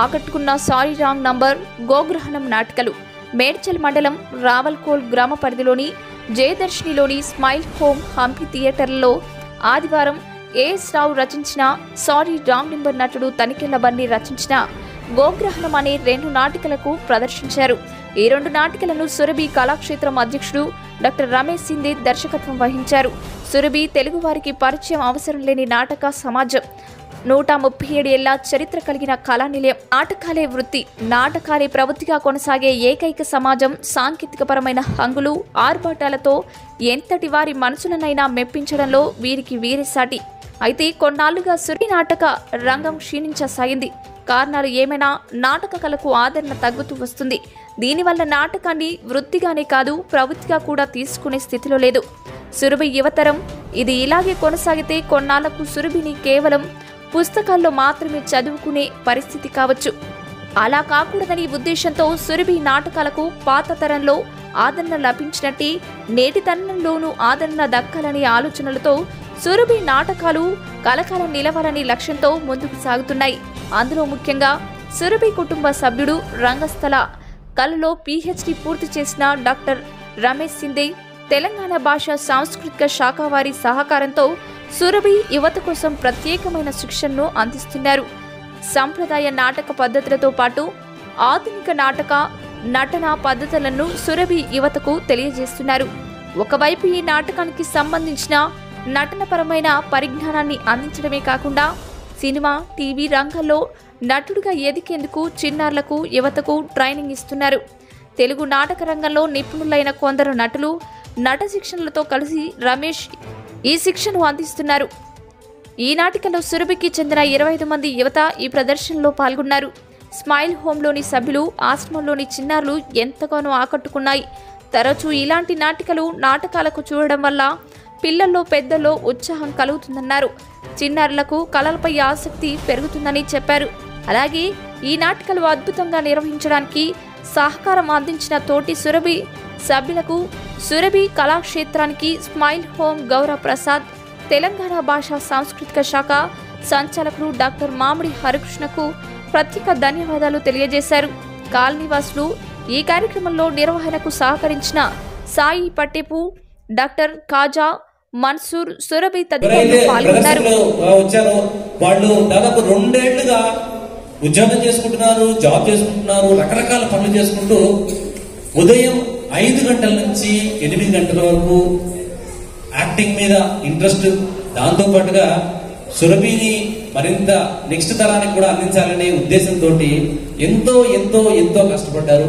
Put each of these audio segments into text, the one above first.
ఆకట్టుకున్న sorry wrong number గోగ్రహణం నాటికలు మేడ్చల్ మండలం రావల్కోల్ గ్రామ పరిధిలోని జయదర్శినిలోని స్మైల్ హోమ్ హంపి థియేటర్లలో ఆదివారం ఏఎస్ రావు రచించిన సారీ రాంగ్ నెంబర్ నటుడు తనికెళ్ల బన్నీ రచించిన గోగ్రహణం అనే రెండు నాటికలకు ప్రదర్శించారు ఈ రెండు నాటికలను సురభి కళాక్షేత్రం అధ్యక్షుడు డాక్టర్ రమేష్ సిందే దర్శకత్వం వహించారు సురభి తెలుగు వారికి పరిచయం అవసరం లేని నాటక సమాజం నూట ముప్పై ఏడు ఏళ్ల చరిత్ర కలిగిన కళానిలయం నాటకాలే వృత్తి నాటకాలే ప్రవృత్తిగా కొనసాగే ఏకైక సమాజం సాంకేతికపరమైన హంగులు ఆర్భాటాలతో ఎంతటి వారి మనసులనైనా మెప్పించడంలో వీరికి వీరేసాటి అయితే కొన్నాళ్లుగా సురి నాటక రంగం క్షీణించసాగింది కారణాలు ఏమైనా నాటక కళకు ఆదరణ తగ్గుతూ వస్తుంది దీనివల్ల నాటకాన్ని వృత్తిగానే కాదు ప్రవృత్తిగా కూడా తీసుకునే స్థితిలో లేదు సురభి యువతరం ఇది ఇలాగే కొనసాగితే కొన్నాళ్లకు సురభిని కేవలం పుస్తకాల్లో మాత్రమే చదువుకునే పరిస్థితి కావచ్చు అలా కాకూడదని ఉద్దేశంతో సురభి నాటకాలకు పాత తరంలో ఆదరణ లభించినట్టే నేటి తరంలోనూ ఆదరణ దక్కాలనే ఆలోచనలతో సురభి నాటకాలు కలకాలం నిలవాలని లక్ష్యంతో ముందుకు సాగుతున్నాయి అందులో ముఖ్యంగా సురభి కుటుంబ సభ్యుడు రంగస్థల కళలో పీహెచ్డీ పూర్తి చేసిన డాక్టర్ రమేష్ సిందే తెలంగాణ భాష సాంస్కృతిక శాఖ వారి సహకారంతో సురభి యువత కోసం ప్రత్యేకమైన శిక్షణను అందిస్తున్నారు సంప్రదాయ నాటక పద్ధతులతో పాటు ఆధునిక నాటక నటన పద్ధతులను సురభి యువతకు తెలియజేస్తున్నారు ఒకవైపు ఈ నాటకానికి సంబంధించిన నటనపరమైన పరిజ్ఞానాన్ని అందించడమే కాకుండా సినిమా టీవీ రంగాల్లో నటుడిగా ఎదికేందుకు చిన్నారులకు యువతకు ట్రైనింగ్ ఇస్తున్నారు తెలుగు నాటక రంగంలో నిపుణులైన కొందరు నటులు నట శిక్షణలతో కలిసి రమేష్ ఈ శిక్షను అందిస్తున్నారు ఈ నాటికలో సురభికి చెందిన ఇరవై ఐదు మంది యువత ఈ ప్రదర్శనలో పాల్గొన్నారు స్మైల్ హోంలోని సభ్యులు ఆశ్రమంలోని చిన్నారులు ఎంతగానో ఆకట్టుకున్నాయి తరచూ ఇలాంటి నాటికలు నాటకాలకు చూడడం వల్ల పిల్లల్లో పెద్దల్లో ఉత్సాహం కలుగుతుందన్నారు చిన్నారులకు కళలపై ఆసక్తి పెరుగుతుందని చెప్పారు అలాగే ఈ నాటికలు అద్భుతంగా నిర్వహించడానికి సహకారం అందించిన తోటి సురభి సభ్యులకు సురభి కళాక్షేత్రానికి స్మైల్ హోమ్ గౌరవ ప్రసాద్ తెలంగాణ భాషా సాంస్కృతిక శాఖ సంచాలకులు డాక్టర్ మామిడి హరికృష్ణకు ప్రత్యేక ధన్యవాదాలు తెలియజేశారు కాలనీవాసులు ఈ కార్యక్రమంలో నిర్వహణకు సహకరించిన సాయి పట్టేపు డాక్టర్ కాజా మన్సూర్ సురభి తదితరులు ఎవరైతే పాల్గొన్నారు ప్రదర్శనలో వచ్చారో వాళ్ళు దాదాపు రెండేళ్లుగా ఉద్యోగం చేసుకుంటున్నారు జాబ్ చేసుకుంటున్నారు రకరకాల పనులు చేసుకుంటూ ఉదయం ఐదు గంటల నుంచి ఎనిమిది గంటల వరకు యాక్టింగ్ మీద ఇంట్రెస్ట్ దాంతో పాటుగా సురభిని మరింత నెక్స్ట్ తరానికి కూడా అందించాలనే ఉద్దేశంతో ఎంతో ఎంతో ఎంతో కష్టపడ్డారు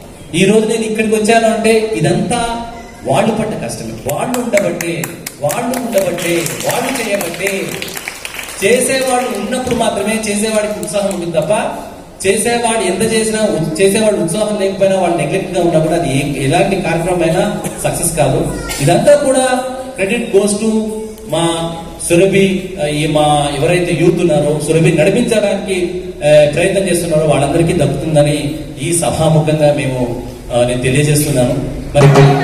ఈ రోజు నేను ఇక్కడికి వచ్చాను అంటే ఇదంతా వాళ్ళు పడ్డ కష్టమే వాళ్ళు ఉండబట్టే వాళ్ళు ఉండబట్టే వాళ్ళు చేయబట్టే చేసేవాడు ఉన్నప్పుడు మాత్రమే చేసేవాడికి ఉత్సాహం ఉంటుంది తప్ప చేసేవాడు ఎంత చేసినా ఉ- చేసేవాడు ఉత్సాహం లేకపోయినా వాళ్ళు నెగ్లెక్ట్ గా ఉన్నా కూడా అది ఏ- ఎలాంటి కార్యక్రమం అయినా సక్సెస్ కాదు ఇదంతా కూడా క్రెడిట్ గోస్ టు మా సురభి ఆ, ఈ మా ఎవరైతే యూత్ ఉన్నారో సురభి నడిపించడానికి ఆ, ప్రయత్నం చేస్తున్నారో వాళ్ళందరికీ దక్కుతుందని ఈ సభాముఖంగా మేము ఆ, నేను తెలియజేస్తున్నాను మరి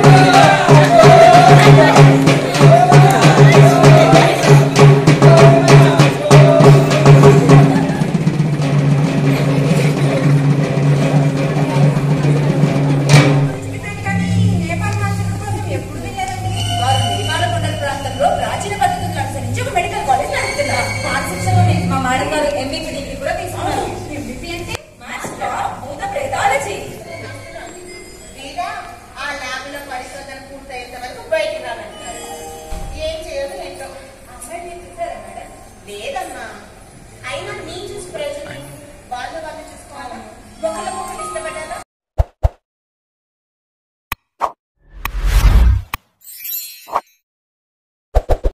కానీ నేపాల్ మాస్టర్ కోసం ఎప్పుడు వినలేదండి వారు నిర్మాణకొండ ప్రాంతంలో ప్రాచీన పద్ధతులను అనుసరించి ఒక మెడికల్ కాలేజ్ నడుపుతున్నారు ఆ శిక్షలోనే మా మేడం గారు ఎంబీపీ డిగ్రీ